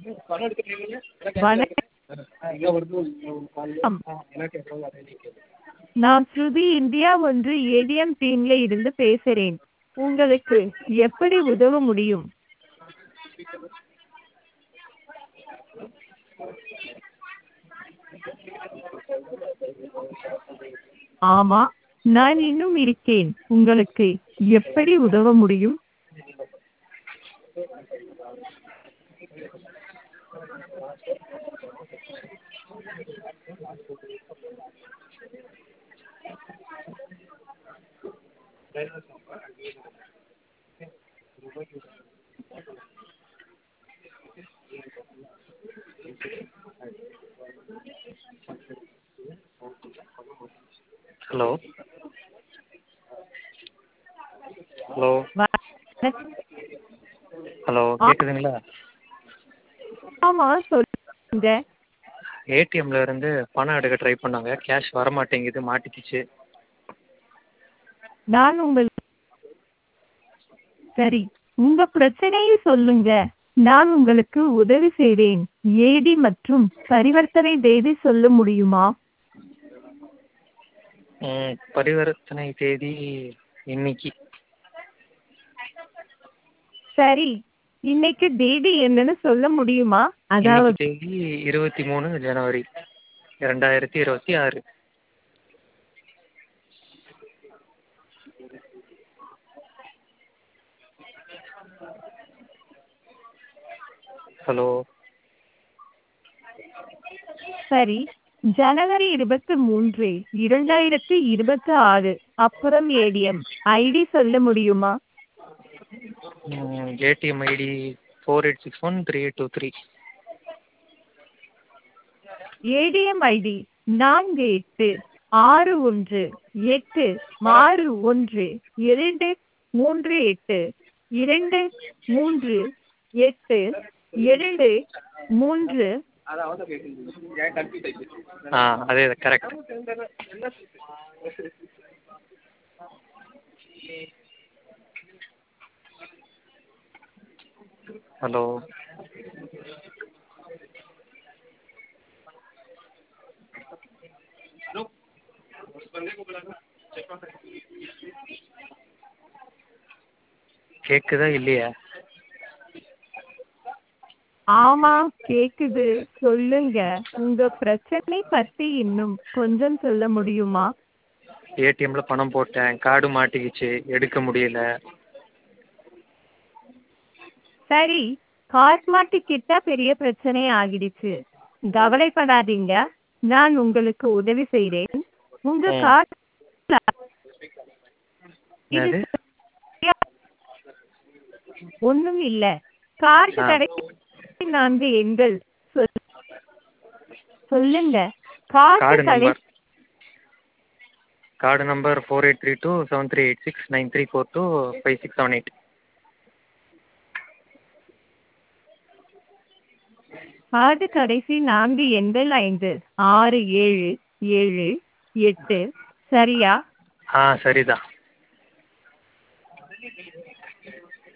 வணக்கம் நான் ஸ்ருதி இந்தியா ஒன்று ஏடிஎம் டீம்ல இருந்து பேசுறேன் உங்களுக்கு எப்படி உதவ முடியும் ஆமா நான் இன்னும் இருக்கேன் உங்களுக்கு எப்படி உதவ முடியும் ஹலோ ஹலோ வணக்கம். ஹலோ கேட்குதுங்களா ஆமா சொல்லுங்க ஏடிஎம்ல இருந்து பணம் எடுக்க ட்ரை பண்ணாங்க கேஷ் வர மாட்டேங்குது மாட்டிக்கிச்சு நான் உங்கள் சரி உங்க பிரச்சனையை சொல்லுங்க நான் உங்களுக்கு உதவி செய்வேன் ஏடி மற்றும் பரிவர்த்தனை தேதி சொல்ல முடியுமா ம், பரிவர்த்தனை தேதி இன்னைக்கு சரி இன்னைக்கு தேதி என்னன்னு சொல்ல முடியுமா அதாவது இன்னைக்கு தேதி இருபத்தி மூணு ஜனவரி ரெண்டாயிரத்தி இருபத்தி ஆறு ஹலோ சரி ஜனவரி இருபத்தி மூன்று இரண்டாயிரத்தி இருபத்தி ஆறு அப்புறம் ஏடிஎம் ஐடி சொல்ல முடியுமா ATM ID four eight six one three eight two three ATM ID நான்கு எட்டு ஆறு ஒன்று எட்டு ஆறு ஒன்று இரண்டு மூன்று எட்டு இரண்டு மூன்று எட்டு இரண்டு மூன்று ஆ அதே கரெக்ட் ஹலோ கேக்குதா இல்லையா ஆமா கேக்குது சொல்லுங்க உங்க பிரச்சனை பத்தி இன்னும் கொஞ்சம் சொல்ல முடியுமா ஏடிஎம்ல பணம் போட்டேன் கார்டு மாட்டிக்கிச்சு எடுக்க முடியல சரி கார்ட் மாட்டிக்கிட்டா பெரிய பிரச்சனை ஆகிடுச்சு கவலைப்படாதீங்க நான் உங்களுக்கு உதவி செய்றேன் உங்க ம். கார்ட் என்னது ஒண்ணும் இல்ல கார்டு ஆ. கடைசி நான்கு எண்கள் சொல்- சொல்லுங்க கார்டு கார்டு கடை number card number four eight three two seven three eight six nine three four two five six seven eight card கடைசி நான்கு எண்கள் ஐந்து ஆறு ஏழு ஏழு எட்டு சரியா ஆ சரிதான்